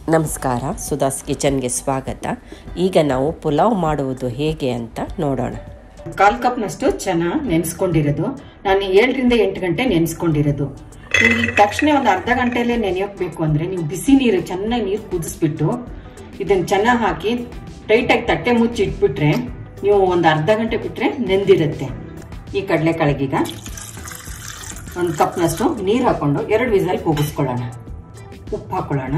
ನಮಸ್ಕಾರ ಸುಧಾಸ್ ಕಿಚನ್ಗೆ ಸ್ವಾಗತ ಈಗ ನಾವು ಪುಲಾವ್ ಮಾಡುವುದು ಹೇಗೆ ಅಂತ ನೋಡೋಣ ಕಾಲ್ ಕಪ್ನಷ್ಟು ಚೆನ್ನಾಗಿ ನೆನೆಸ್ಕೊಂಡಿರೋದು ನಾನು ಏಳರಿಂದ ಎಂಟು ಗಂಟೆ ನೆನೆಸ್ಕೊಂಡಿರೋದು ನಿಮ್ಗೆ ಈ ತಕ್ಷಣ ಒಂದು ಅರ್ಧ ಗಂಟೆಯಲ್ಲೇ ನೆನೆಯೋಕೆ ಬೇಕು ಅಂದರೆ ನೀವು ಬಿಸಿ ನೀರು ಚೆನ್ನಾಗಿ ನೀರು ಕುದಿಸ್ಬಿಟ್ಟು ಇದನ್ನು ಚೆನ್ನಾಗಿ ಹಾಕಿ ಟೈಟಾಗಿ ತಟ್ಟೆ ಮುಚ್ಚಿ ಇಟ್ಬಿಟ್ರೆ ನೀವು ಒಂದು ಅರ್ಧ ಗಂಟೆ ಬಿಟ್ಟರೆ ನೆಂದಿರುತ್ತೆ ಈ ಕಡಲೆಕಾಳಿಗೀಗ ಒಂದು ಕಪ್ನಷ್ಟು ನೀರು ಹಾಕ್ಕೊಂಡು ಎರಡು ವಿಸಲ್ ಕೂಗಿಸ್ಕೊಳ್ಳೋಣ ಉಪ್ಪು ಹಾಕ್ಕೊಳ್ಳೋಣ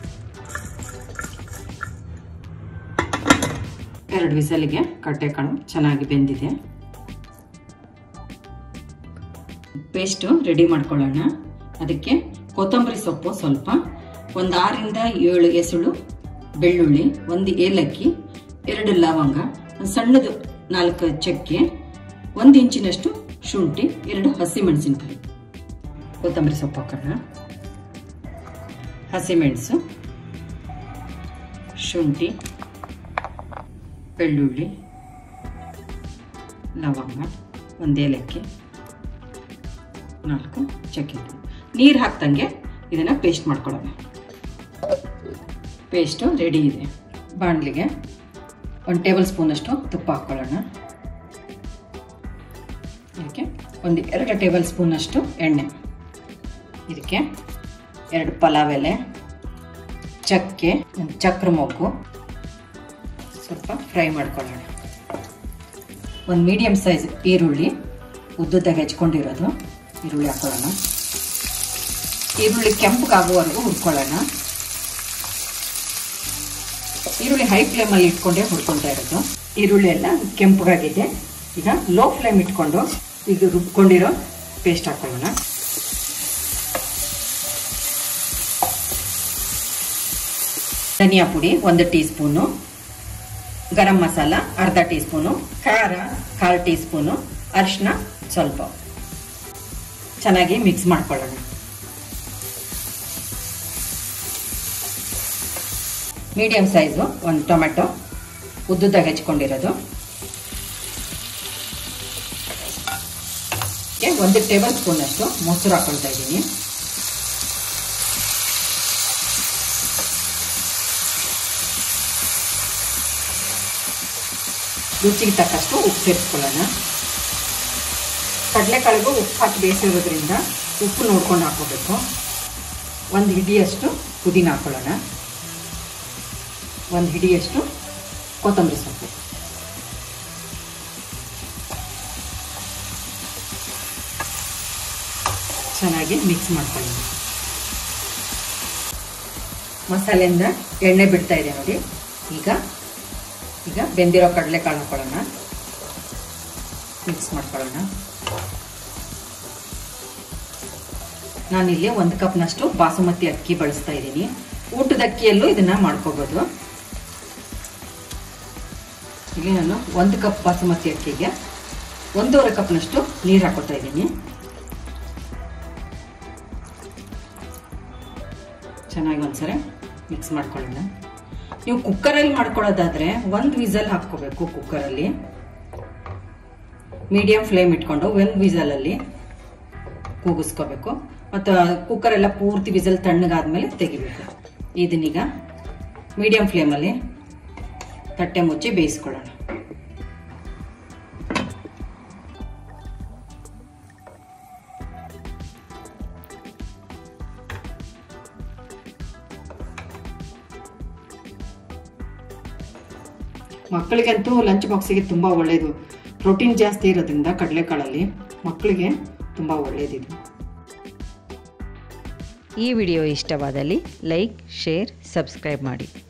ಎರಡು ವಿಸಲಿಗೆ ಕಡಲೆಕಾಳು ಚೆನ್ನಾಗಿ ಬೆಂದಿದೆ ಪೇಸ್ಟು ರೆಡಿ ಮಾಡ್ಕೊಳ್ಳೋಣ ಅದಕ್ಕೆ ಕೊತ್ತಂಬರಿ ಸೊಪ್ಪು ಸ್ವಲ್ಪ ಒಂದು ಆರಿಂದ ಏಳು ಎಸಳು ಬೆಳ್ಳುಳ್ಳಿ ಒಂದು ಏಲಕ್ಕಿ ಎರಡು ಲವಂಗ ಒಂದು ಸಣ್ಣದು ನಾಲ್ಕು ಚಕ್ಕೆ ಒಂದು ಇಂಚಿನಷ್ಟು ಶುಂಠಿ ಎರಡು ಹಸಿಮೆಣಸಿನ್ಕಾಯಿ ಕೊತ್ತಂಬರಿ ಸೊಪ್ಪು ಹಾಕೋಣ ಹಸಿಮೆಣಸು ಶುಂಠಿ ಬೆಳ್ಳುಳ್ಳಿ ಲವಂಗ ಒಂದು ಏಲಕ್ಕಿ ನಾಲ್ಕು ಚಕ್ಕೆ ನೀರು ಹಾಕ್ದಂಗೆ ಇದನ್ನು ಪೇಸ್ಟ್ ಮಾಡ್ಕೊಳ್ಳೋಣ ಪೇಸ್ಟು ರೆಡಿ ಇದೆ ಬಾಣಲಿಗೆ ಒಂದು ಟೇಬಲ್ ಸ್ಪೂನಷ್ಟು ತುಪ್ಪ ಹಾಕ್ಕೊಳ್ಳೋಣ ಇದಕ್ಕೆ ಒಂದು ಎರಡು ಟೇಬಲ್ ಸ್ಪೂನಷ್ಟು ಎಣ್ಣೆ ಇದಕ್ಕೆ ಎರಡು ಪಲಾವ್ ಎಲೆ ಚಕ್ಕೆ ಒಂದು ಚಕ್ರ ಮೊಗ್ಗು ಸ್ವಲ್ಪ ಫ್ರೈ ಮಾಡ್ಕೊಳ್ಳೋಣ ಒಂದು ಮೀಡಿಯಮ್ ಸೈಜ್ ಈರುಳ್ಳಿ ಉದ್ದುದ್ದಾಗ ಹೆಚ್ಕೊಂಡಿರೋದು ಈರುಳ್ಳಿ ಹಾಕೊಳ್ಳೋಣ ಈರುಳ್ಳಿ ಕೆಂಪಗಾಗುವವರೆಗೂ ಹುರ್ಕೊಳ್ಳೋಣ ಈರುಳ್ಳಿ ಹೈ ಫ್ಲೇಮಲ್ಲಿ ಇಟ್ಕೊಂಡೇ ಹುರ್ಕೊಳ್ತಾ ಇರೋದು ಈರುಳ್ಳಿ ಎಲ್ಲ ಕೆಂಪಗಾಗಿದೆ ಈಗ ಲೋ ಫ್ಲೇಮ್ ಇಟ್ಕೊಂಡು ಈಗ ರುಬ್ಕೊಂಡಿರೋ ಪೇಸ್ಟ್ ಹಾಕೊಳ್ಳೋಣ ಧನಿಯಾ ಪುಡಿ ಒಂದು ಟೀ ಸ್ಪೂನು ಗರಂ ಮಸಾಲ ಅರ್ಧ ಟೀ ಸ್ಪೂನು ಖಾರ ಕಾಲು ಟೀ ಸ್ಪೂನು ಅರಿಶಿನ ಸ್ವಲ್ಪ ಚೆನ್ನಾಗಿ ಮಿಕ್ಸ್ ಮಾಡ್ಕೊಳ್ಳೋಣ ಮೀಡಿಯಂ ಸೈಜು ಒಂದು ಟೊಮೆಟೊ ಉದ್ದುದಾಗ ಹೆಚ್ಕೊಂಡಿರೋದು ಒಂದು ಟೇಬಲ್ ಸ್ಪೂನ್ ಅಷ್ಟು ಮೊಸರು ಹಾಕೊಳ್ತಾ ಇದ್ದೀನಿ ರುಚಿಗೆ ತಕ್ಕಷ್ಟು ಉಪ್ಪು ಸೇರಿಸ್ಕೊಳ್ಳೋಣ ಕಡಲೆಕಾಳಿಗೂ ಉಪ್ಪು ಹಾಕಿ ಬೇಯಿಸಿರೋದ್ರಿಂದ ಉಪ್ಪು ನೋಡ್ಕೊಂಡು ಹಾಕೋಬೇಕು ಒಂದು ಹಿಡಿಯಷ್ಟು ಪುದೀನ ಹಾಕೊಳ್ಳೋಣ ಒಂದು ಹಿಡಿಯಷ್ಟು ಕೊತ್ತಂಬರಿ ಸೊಪ್ಪು ಚೆನ್ನಾಗಿ ಮಿಕ್ಸ್ ಮಾಡ್ಕೊಳ್ಳೋಣ ಮಸಾಲೆಯಿಂದ ಎಣ್ಣೆ ಬಿಡ್ತಾ ಇದೆ ನೋಡಿ ಈಗ ಈಗ ಬೆಂದಿರೋ ಕಡಲೆಕಾಳು ಹಾಕೊಳ್ಳೋಣ ಮಿಕ್ಸ್ ಮಾಡ್ಕೊಳ್ಳೋಣ ನಾನಿಲ್ಲಿ ಒಂದು ಕಪ್ನಷ್ಟು ಬಾಸುಮತಿ ಅಕ್ಕಿ ಬಳಸ್ತಾ ಇದ್ದೀನಿ ಊಟದ ಅಕ್ಕಿಯಲ್ಲೂ ಇದನ್ನ ಮಾಡ್ಕೋಬೋದು ಇಲ್ಲಿ ನಾನು ಒಂದು ಕಪ್ ಬಾಸುಮತಿ ಅಕ್ಕಿಗೆ ಒಂದೂವರೆ ಕಪ್ನಷ್ಟು ನೀರು ಹಾಕೋತಾ ಇದ್ದೀನಿ ಚೆನ್ನಾಗಿ ಒಂದ್ಸರಿ ಮಿಕ್ಸ್ ಮಾಡ್ಕೊಳ್ಳೋಣ ನೀವು ಕುಕ್ಕರಲ್ಲಿ ಮಾಡ್ಕೊಳ್ಳೋದಾದ್ರೆ ಒಂದು ವಿಸಲ್ ಹಾಕ್ಕೋಬೇಕು ಕುಕ್ಕರಲ್ಲಿ ಮೀಡಿಯಂ ಫ್ಲೇಮ್ ಇಟ್ಕೊಂಡು ಒಂದು ವಿಸಲಲ್ಲಿ ಕೂಗಿಸ್ಕೋಬೇಕು ಮತ್ತು ಕುಕ್ಕರ್ ಎಲ್ಲ ಪೂರ್ತಿ ವಿಸಲ್ ತಣ್ಣಗಾದ್ಮೇಲೆ ತೆಗಿಬೇಕು ಇದನ್ನೀಗ ಮೀಡಿಯಂ ಫ್ಲೇಮಲ್ಲಿ ತಟ್ಟೆ ಮುಚ್ಚಿ ಬೇಯಿಸ್ಕೊಳ್ಳೋಣ ಮಕ್ಕಳಿಗಂತೂ ಲಂಚ್ ಬಾಕ್ಸಿಗೆ ತುಂಬ ಒಳ್ಳೆಯದು ಪ್ರೋಟೀನ್ ಜಾಸ್ತಿ ಇರೋದ್ರಿಂದ ಕಡಲೆಕಾಳಲ್ಲಿ ಮಕ್ಕಳಿಗೆ ತುಂಬ ಒಳ್ಳೆಯದಿದು ಈ ವಿಡಿಯೋ ಇಷ್ಟವಾದಲ್ಲಿ ಲೈಕ್ ಶೇರ್ ಸಬ್ಸ್ಕ್ರೈಬ್ ಮಾಡಿ